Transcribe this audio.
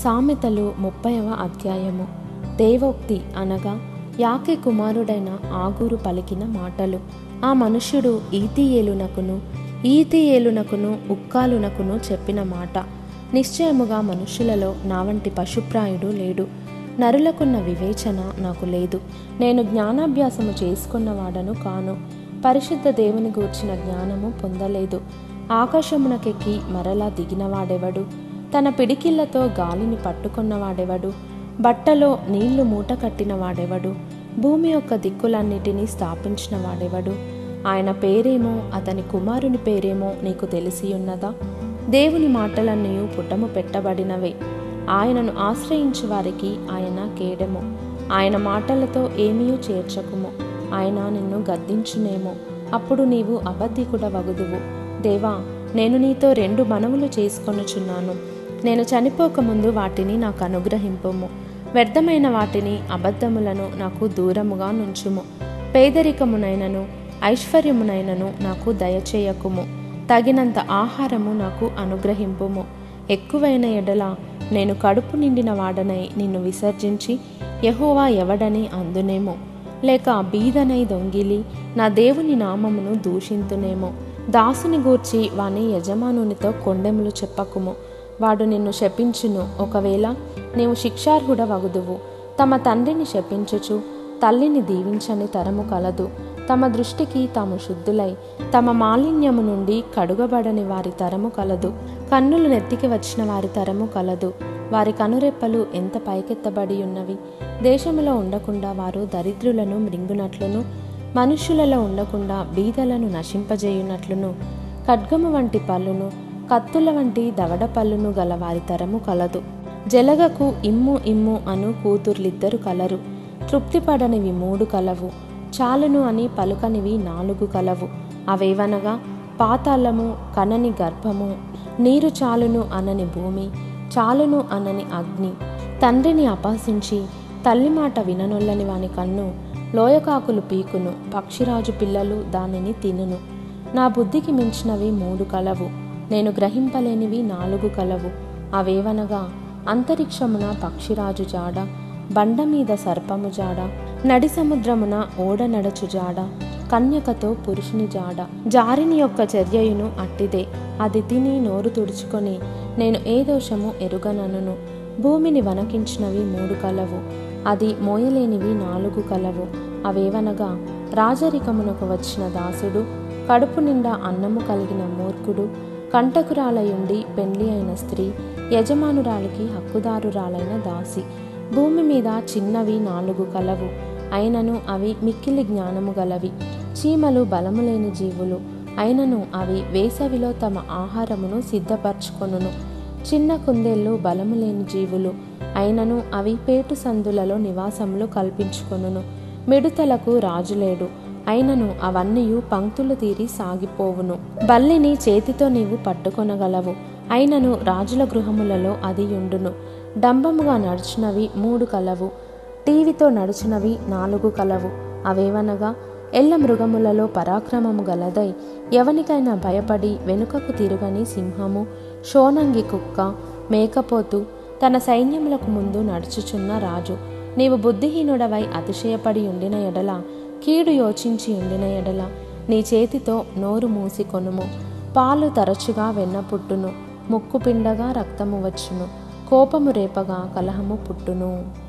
సామెతలు ముప్పైవ అధ్యాయము దేవోక్తి అనగా యాకే కుమారుడైన ఆగూరు పలికిన మాటలు ఆ మనుష్యుడు ఈతియేలునకును ఈతియేలునకును ఉక్కాలునకును చెప్పిన మాట నిశ్చయముగా మనుష్యులలో నా వంటి పశుప్రాయుడు లేడు నరులకున్న వివేచన నాకు లేదు నేను జ్ఞానాభ్యాసము చేసుకున్నవాడను కాను పరిశుద్ధ దేవుని గూర్చిన జ్ఞానము పొందలేదు ఆకాశమునకెక్కి మరలా దిగినవాడెవడు తన పిడికిళ్లతో గాలిని పట్టుకున్నవాడెవడు బట్టలో నీళ్లు మూట కట్టిన వాడెవడు భూమి యొక్క దిక్కులన్నిటినీ స్థాపించిన వాడెవడు ఆయన పేరేమో అతని కుమారుని పేరేమో నీకు తెలిసి ఉన్నదా దేవుని మాటలన్నీ పుటము పెట్టబడినవే ఆయనను ఆశ్రయించు వారికి ఆయన కేడెము ఆయన మాటలతో ఏమీ చేర్చకుము ఆయన నిన్ను గద్దించునేమో అప్పుడు నీవు అబద్ధికుడ వగుదువు దేవా నేను నీతో రెండు మనవులు చేసుకొనుచున్నాను నేను చనిపోకముందు వాటిని నాకు అనుగ్రహింపుము వ్యర్థమైన వాటిని అబద్ధములను నాకు దూరముగా నుంచుము పేదరికమునైనను ఐశ్వర్యమునైనను నాకు దయచేయకుము తగినంత ఆహారము నాకు అనుగ్రహింపుము ఎక్కువైన ఎడల నేను కడుపు నిండిన వాడనై నిన్ను విసర్జించి యహోవా ఎవడని అందునేమో లేక బీదనై దొంగిలి నా దేవుని నామమును దూషింతునేమో దాసుని గూర్చి వాని యజమానునితో కొండెములు చెప్పకుము వాడు నిన్ను శపించును ఒకవేళ నీవు శిక్షార్హుడ వగుదువు తమ తండ్రిని శపించుచు తల్లిని దీవించని తరము కలదు తమ దృష్టికి తాము శుద్ధులై తమ మాలిన్యము నుండి కడుగబడని వారి తరము కలదు కన్నులు నెత్తికి వచ్చిన వారి తరము కలదు వారి కనురెప్పలు ఎంత పైకెత్తబడి ఉన్నవి దేశములో ఉండకుండా వారు దరిద్రులను మృంగునట్లును మనుష్యులలో ఉండకుండా బీదలను నశింపజేయునట్లును ఖడ్గము వంటి పళ్ళును కత్తుల వంటి దవడ పళ్ళును గల వారి తరము కలదు జలగకు ఇమ్ము ఇమ్ము అను కూతుర్లిద్దరు కలరు తృప్తిపడనివి మూడు కలవు చాలును అని పలుకనివి నాలుగు కలవు అవేవనగా పాతాళము కనని గర్భము నీరు చాలును అనని భూమి చాలును అనని అగ్ని తండ్రిని అపహసించి తల్లి మాట విననొల్లని వాని కన్ను లోయకాకులు పీకును పక్షిరాజు పిల్లలు దానిని తినును నా బుద్ధికి మించినవి మూడు కలవు నేను గ్రహింపలేనివి నాలుగు కలవు అవేవనగా అంతరిక్షమున పక్షిరాజు జాడ బండ మీద సర్పము జాడ నడి సముద్రమున ఓడ నడచు జాడ కన్యకతో పురుషుని జాడ జారిని యొక్క చర్యయును అట్టిదే అది తిని నోరు తుడుచుకొని నేను ఏ దోషము ఎరుగనను భూమిని వనకించినవి మూడు కలవు అది మోయలేనివి నాలుగు కలవు అవేవనగా రాజరికమునకు వచ్చిన దాసుడు కడుపు నిండా అన్నము కలిగిన మూర్ఖుడు కంటకురాలయుండి పెండ్లి అయిన స్త్రీ యజమానురాలికి హక్కుదారురాలైన దాసి భూమి మీద చిన్నవి నాలుగు కలవు అయినను అవి మిక్కిలి జ్ఞానము గలవి చీమలు బలము లేని జీవులు అయినను అవి వేసవిలో తమ ఆహారమును సిద్ధపరచుకొనును చిన్న కుందేళ్ళు బలము లేని జీవులు అయినను అవి పేటు సందులలో నివాసములు కల్పించుకొనును మిడుతలకు రాజులేడు అయినను అవన్నీ పంక్తులు తీరి సాగిపోవును బల్లిని చేతితో నీవు పట్టుకొనగలవు అయినను రాజుల గృహములలో అది ఉండును డంబముగా నడుచునవి మూడు కలవు టీవీతో నడుచునవి నాలుగు కలవు అవేవనగా ఎల్ల మృగములలో పరాక్రమము గలదై ఎవనికైనా భయపడి వెనుకకు తిరుగని సింహము షోనంగి కుక్క మేకపోతు తన సైన్యములకు ముందు నడుచుచున్న రాజు నీవు బుద్ధిహీనుడవై అతిశయపడి ఉండిన ఎడల కీడు యోచించి ఉండిన ఎడల నీ చేతితో నోరు మూసి కొనుము పాలు తరచుగా వెన్న పుట్టును ముక్కు పిండగా రక్తము వచ్చును కోపము రేపగా కలహము పుట్టును